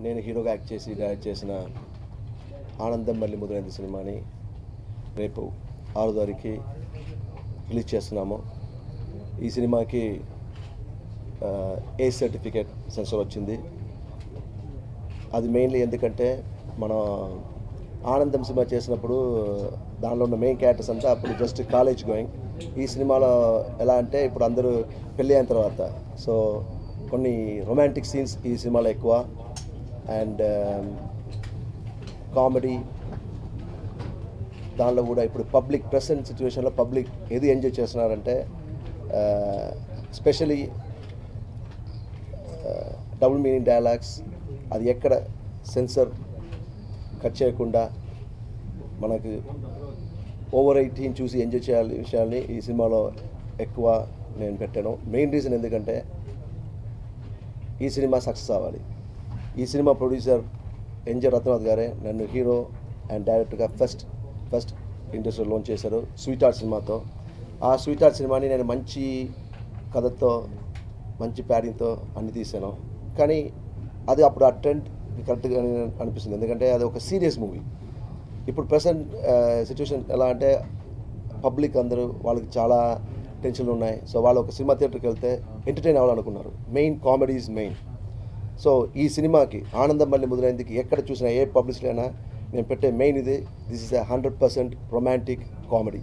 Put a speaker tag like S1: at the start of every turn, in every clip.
S1: నేను హీరోగా యాక్ట్ చేసి డైరెక్ట్ చేసిన ఆనందం మళ్ళీ మొదలైంది సినిమాని రేపు ఆరు తారీఖుకి రిలీజ్ చేస్తున్నాము ఈ సినిమాకి ఆ, ఏ సర్టిఫికేట్ సెన్సర్ వచ్చింది అది మెయిన్లీ ఎందుకంటే మన ఆనందం సినిమా చేసినప్పుడు దానిలో ఉన్న మెయిన్ క్యారెక్టర్స్ అంతా అప్పుడు జస్ట్ కాలేజ్ గోయింగ్ ఈ సినిమాలో ఎలా అంటే ఇప్పుడు అందరూ పెళ్ళి అయిన తర్వాత సో కొన్ని రొమాంటిక్ సీన్స్ ఈ సినిమాలో ఎక్కువ అండ్ కామెడీ దానిలో కూడా ఇప్పుడు పబ్లిక్ ప్రెసెంట్ సిచ్యువేషన్లో పబ్లిక్ ఏది ఎంజాయ్ చేస్తున్నారంటే స్పెషలీ డబుల్ మీనింగ్ డైలాగ్స్ అది ఎక్కడ సెన్సర్ కట్ చేయకుండా మనకు ఓవర్ ఎయిటీన్ చూసి ఎంజాయ్ చేయాలి విషయాల్ని ఈ సినిమాలో ఎక్కువ నేను పెట్టాను మెయిన్ రీజన్ ఎందుకంటే ఈ సినిమా సక్సెస్ అవ్వాలి ఈ సినిమా ప్రొడ్యూసర్ ఎన్జే రత్నాథ్ గారే నన్ను హీరో అండ్ డైరెక్టర్గా ఫస్ట్ ఫస్ట్ ఇండస్ట్రీలో లాంచ్ చేశారు స్వీట్ ఆర్ట్ సినిమాతో ఆ స్వీట్ ఆర్ట్ సినిమాని నేను మంచి కథతో మంచి ప్యాడింగ్తో అన్ని తీశాను కానీ అది అప్పుడు ఆ ట్రెండ్ కరెక్ట్గా అనిపిస్తుంది ఎందుకంటే అది ఒక సీరియస్ మూవీ ఇప్పుడు ప్రజెంట్ సిచ్యువేషన్ ఎలా అంటే పబ్లిక్ అందరూ వాళ్ళకి చాలా టెన్షన్లు ఉన్నాయి సో వాళ్ళు ఒక సినిమా థియేటర్కి వెళ్తే ఎంటర్టైన్ అవ్వాలనుకున్నారు main comedy is main so ఈ సినిమాకి ఆనందం మళ్ళీ మొదలైందికి ఎక్కడ చూసినా ఏ పబ్లిసిటీ అయినా నేను పెట్టే మెయిన్ ఇది this is a hundred percent romantic comedy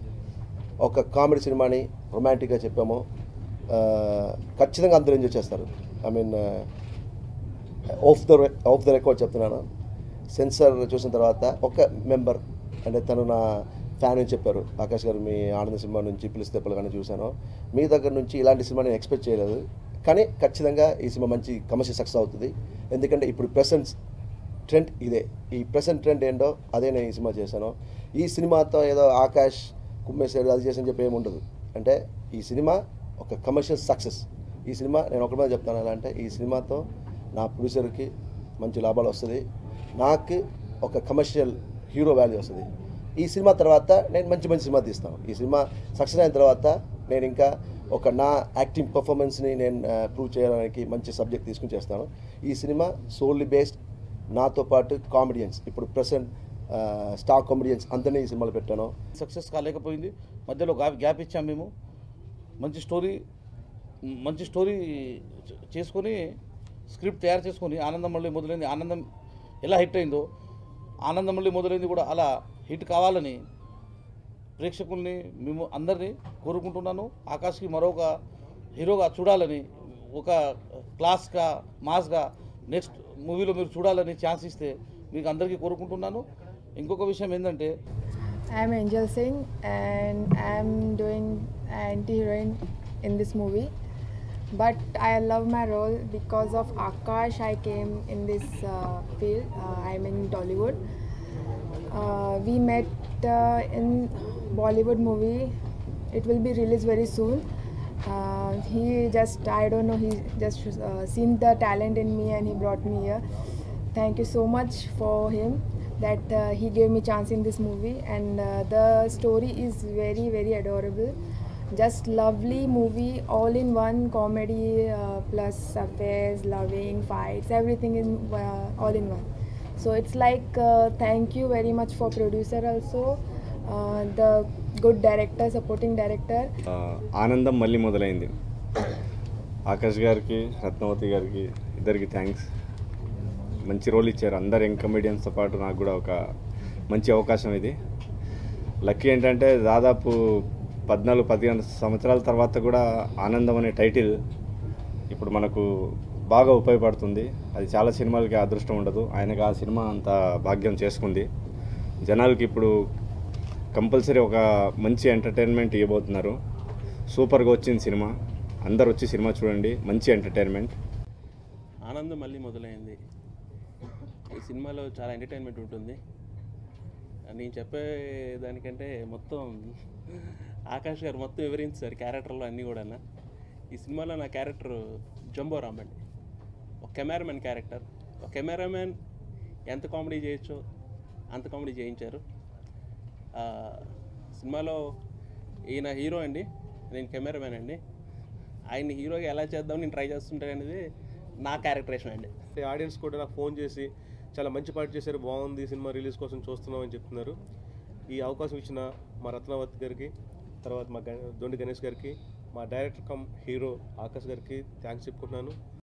S1: ఒక కామెడీ సినిమాని రొమాంటిక్గా చెప్పాము ఆ, ఖచ్చితంగా అందరూ ఎంజాయ్ చేస్తారు I mean off the off the record చెప్తున్నాను సెన్సార్ చూసిన తర్వాత ఒక మెంబర్ అంటే తను నా ఫ్యాన్ అని చెప్పారు ఆకాష్ గారు మీ ఆనంద సినిమా నుంచి పిలిస్తే కానీ చూశాను మీ దగ్గర నుంచి ఇలాంటి సినిమా నేను ఎక్స్పెక్ట్ చేయలేదు కానీ ఖచ్చితంగా ఈ సినిమా మంచి కమర్షియల్ సక్సెస్ అవుతుంది ఎందుకంటే ఇప్పుడు ప్రెసెంట్ ట్రెండ్ ఇదే ఈ ప్రెసెంట్ ట్రెండ్ ఏంటో అదే నేను ఈ సినిమా చేశాను ఈ సినిమాతో ఏదో ఆకాష్ కుమ్మేశాడు అది చేసని చెప్పి ఏమి ఉండదు అంటే ఈ సినిమా ఒక కమర్షియల్ సక్సెస్ ఈ సినిమా నేను ఒకటి మీద చెప్తాను ఎలా అంటే ఈ సినిమాతో నా ప్రొడ్యూసర్కి మంచి లాభాలు వస్తుంది నాకు ఒక కమర్షియల్ హీరో వాల్యూ వస్తుంది ఈ సినిమా తర్వాత నేను మంచి మంచి సినిమా తీస్తాను ఈ సినిమా సక్సెస్ అయిన తర్వాత నేను ఇంకా ఒక నా యాక్టింగ్ పర్ఫార్మెన్స్ని నేను ప్రూవ్ చేయడానికి మంచి సబ్జెక్ట్ తీసుకుని చేస్తాను ఈ సినిమా సోల్లీ బేస్డ్ నాతో పాటు కామెడియన్స్ ఇప్పుడు ప్రజెంట్ స్టార్ కామెడియన్స్ అందరినీ ఈ సినిమాలో పెట్టాను
S2: సక్సెస్ కాలేకపోయింది మధ్యలో గ్యాప్ గ్యాప్ ఇచ్చాం మేము మంచి స్టోరీ మంచి స్టోరీ చే- చేసుకొని స్క్రిప్ట్ తయారు చేసుకొని ఆనందం మళ్ళీ మొదలైంది ఆనందం ఎలా హిట్ అయిందో ఆనందం మళ్ళీ మొదలైంది కూడా అలా హిట్ కావాలని ప్రేక్షకుల్ని మేము అందరినీ కోరుకుంటున్నాను ఆకాష్కి మరొక హీరోగా చూడాలని ఒక క్లాస్గా మాస్గా నెక్స్ట్ మూవీలో మీరు చూడాలని ఛాన్స్ ఇస్తే మీకు అందరికీ కోరుకుంటున్నాను ఇంకొక విషయం ఏంటంటే
S3: I'm Angel Singh and I'm doing anti-heroine in this movie. But I love my role because of Akash. I came in this uh, field. Uh, I'm in Tollywood. Uh, we met uh, in Bollywood movie. It will be released very soon. Uh, he just I don't know he just uh, seen the talent in me and he brought me here. Thank you so much for him that uh, he gave me chance in this movie and uh, the story is very very adorable just lovely movie all in one comedy uh, plus affairs loving fights everything in uh, all in one so it's like uh, thank you very much for producer also uh, the good director supporting director
S4: ఆ, ఆనందం మళ్ళీ మొదలైంది ఆకాష్ గారికి రత్నవతి గారికి ఇద్దరికి thanks మంచి role ఇచ్చారు అందరు యంగ్ కమెడియన్స్తో పాటు నాకు కూడా ఒక మంచి అవకాశం ఇది లక్కీ ఏంటంటే దాదాపు పద్నాలుగు పదిహేను సంవత్సరాల తర్వాత కూడా ఆనందం అనే టైటిల్ ఇప్పుడు మనకు బాగా ఉపయోగపడుతుంది అది చాలా సినిమాలకి అదృష్టం ఉండదు ఆయనకు ఆ సినిమా అంత భాగ్యం చేసుకుంది జనాలకి ఇప్పుడు కంపల్సరీ ఒక మంచి ఎంటర్టైన్మెంట్ ఇవ్వబోతున్నారు సూపర్గా వచ్చింది సినిమా అందరు వచ్చి సినిమా చూడండి మంచి ఎంటర్టైన్మెంట్
S5: ఆనందం మళ్ళీ మొదలైంది ఈ సినిమాలో చాలా ఎంటర్టైన్మెంట్ ఉంటుంది నేను చెప్పే దానికంటే మొత్తం ఆకాష్ గారు మొత్తం వివరించారు క్యారెక్టర్లో అన్నీ కూడా ఈ సినిమాలో నా క్యారెక్టర్ జంబో రామ్ అండి ఒక కెమెరామెన్ క్యారెక్టర్ ఒక కెమెరామెన్ ఎంత కామెడీ చేయొచ్చో అంత కామెడీ చేయించారు ఆ, సినిమాలో ఈయన హీరో అండి నేను కెమెరామెన్ అండి ఆయన్ని హీరోగా ఎలా చేద్దాం నేను ట్రై చేస్తుంటాను అనేది నా క్యారెక్టరేషన్ అండి
S6: అంటే ఆడియన్స్ కూడా నాకు ఫోన్ చేసి చాలా మంచి పాట చేశారు బాగుంది సినిమా రిలీజ్ కోసం చూస్తున్నాం అని చెప్తున్నారు ఈ అవకాశం ఇచ్చిన మా రత్నావతి గారికి తర్వాత మా గణ- దొండి గణేష్ గారికి మా డైరెక్టర్ కమ్ హీరో ఆకాష్ గారికి థ్యాంక్స్ చెప్పుకుంటున్నాను